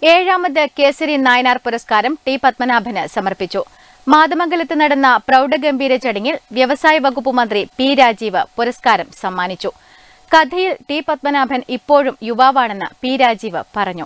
ഏഴാമത് കേസരി നായനാർ പുരസ്കാരം ടി പത്മനാഭന് സമർപ്പിച്ചു മാതമംഗലത്ത് നടന്ന പ്രൗഢഗംഭീര ചടങ്ങിൽ വ്യവസായ വകുപ്പ് മന്ത്രി പി രാജീവ് പുരസ്കാരം സമ്മാനിച്ചു കഥയിൽ ടി പത്മനാഭൻ ഇപ്പോഴും യുവാവാണെന്ന് പി രാജീവ് പറഞ്ഞു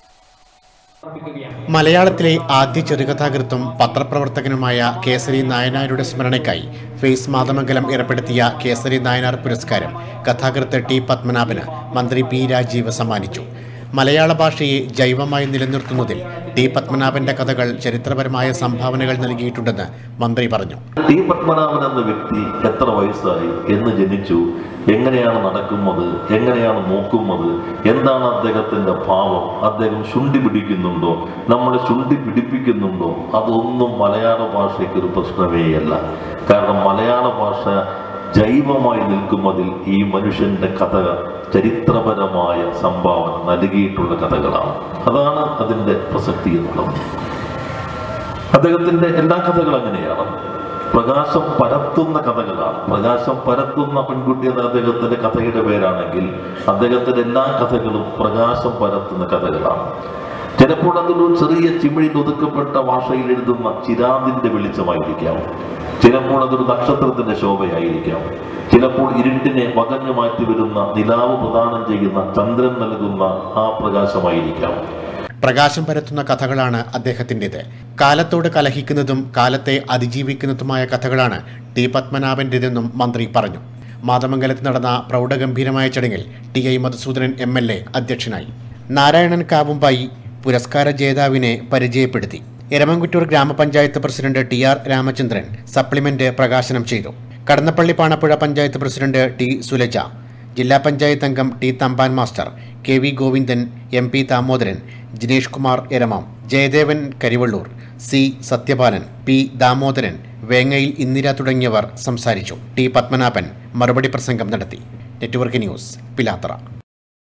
മലയാളത്തിലെ ആദ്യ ചെറുകഥാകൃത്തും പത്രപ്രവർത്തകനുമായ കേസരി നായനാരുടെ സ്മരണയ്ക്കായി ഫേസ് മാതമംഗലം ഏർപ്പെടുത്തിയ കേസരി നായനാർ പുരസ്കാരം കഥാകൃത്ത് ടി പത്മനാഭന് മന്ത്രി പി രാജീവ് സമ്മാനിച്ചു മലയാള ഭാഷയെ ജൈവമായി നിലനിർത്തുന്നതിൽ ടി പത്മനാഭന്റെ കഥകൾ ചരിത്രപരമായ സംഭാവനകൾ നൽകിയിട്ടുണ്ടെന്ന് മന്ത്രി പറഞ്ഞു ടി പത്മനാഭൻ എന്ന വ്യക്തി എത്ര വയസ്സായി എന്ന് ജനിച്ചു എങ്ങനെയാണ് നടക്കുന്നത് എങ്ങനെയാണ് നോക്കുന്നത് എന്താണ് അദ്ദേഹത്തിന്റെ ഭാവം അദ്ദേഹം ശുണ്ടി പിടിക്കുന്നുണ്ടോ നമ്മളെ ശുണ്ടി പിടിപ്പിക്കുന്നുണ്ടോ അതൊന്നും മലയാള ഭാഷയ്ക്ക് ഒരു പ്രശ്നമേയല്ല കാരണം മലയാള ഭാഷ ജൈവമായി നിൽക്കുന്നതിൽ ഈ മനുഷ്യന്റെ കഥ ചരിത്രപരമായ സംഭാവന നൽകിയിട്ടുള്ള കഥകളാണ് അതാണ് അതിന്റെ പ്രസക്തി എന്നുള്ളത് അദ്ദേഹത്തിന്റെ എല്ലാ കഥകളും അങ്ങനെയാണ് പ്രകാശം പരത്തുന്ന കഥകളാണ് പ്രകാശം പരത്തുന്ന പെൺകുട്ടി എന്ന അദ്ദേഹത്തിന്റെ കഥയുടെ പേരാണെങ്കിൽ അദ്ദേഹത്തിന്റെ എല്ലാ കഥകളും പ്രകാശം പരത്തുന്ന കഥകളാണ് ചിലപ്പോൾ അതൊരു ചെറിയ ചിമിഴിൽ ഒതുക്കപ്പെട്ട ഭാഷയിൽ എഴുതുന്ന ചിരാതിന്റെ വെളിച്ചമായിരിക്കാം ചിലപ്പോൾ അതൊരു നക്ഷത്രത്തിന്റെ ശോഭയായിരിക്കാം ചിലപ്പോൾ ഇരുട്ടിനെ വകഞ്ഞു മാറ്റി വരുന്ന നിലാവ് പ്രദാനം ചെയ്യുന്ന ചന്ദ്രൻ നൽകുന്ന ആ പ്രകാശമായിരിക്കാം പ്രകാശം പരത്തുന്ന കഥകളാണ് അദ്ദേഹത്തിൻ്റെത് കാലത്തോട് കലഹിക്കുന്നതും കാലത്തെ അതിജീവിക്കുന്നതുമായ കഥകളാണ് ടി പത്മനാഭൻ്റെതെന്നും മന്ത്രി പറഞ്ഞു മാതമംഗലത്ത് നടന്ന പ്രൗഢഗംഭീരമായ ചടങ്ങിൽ T I Madhusoodanan M L A അധ്യക്ഷനായി നാരായണൻ കാവുമ്പായി പുരസ്കാര ജേതാവിനെ പരിചയപ്പെടുത്തി എരമംകുറ്റൂർ ഗ്രാമപഞ്ചായത്ത് president T R Ramachandran supplement പ്രകാശനം ചെയ്തു കടന്നപ്പള്ളി പാണപ്പുഴ പഞ്ചായത്ത് പ്രസിഡന്റ് ടി സുലജ ജില്ലാ പഞ്ചായത്ത് അംഗം T Thampan master K V Govindan M P Damodaran Jinesh Kumar Eramam Jayadevan Karivellur C Sathyapalan P Damodaran Vengayil Indira തുടങ്ങിയവർ സംസാരിച്ചു ടി പത്മനാഭൻ മറുപടി പ്രസംഗം നടത്തി നെറ്റ്വർക്ക് ന്യൂസ് പിലാത്തറ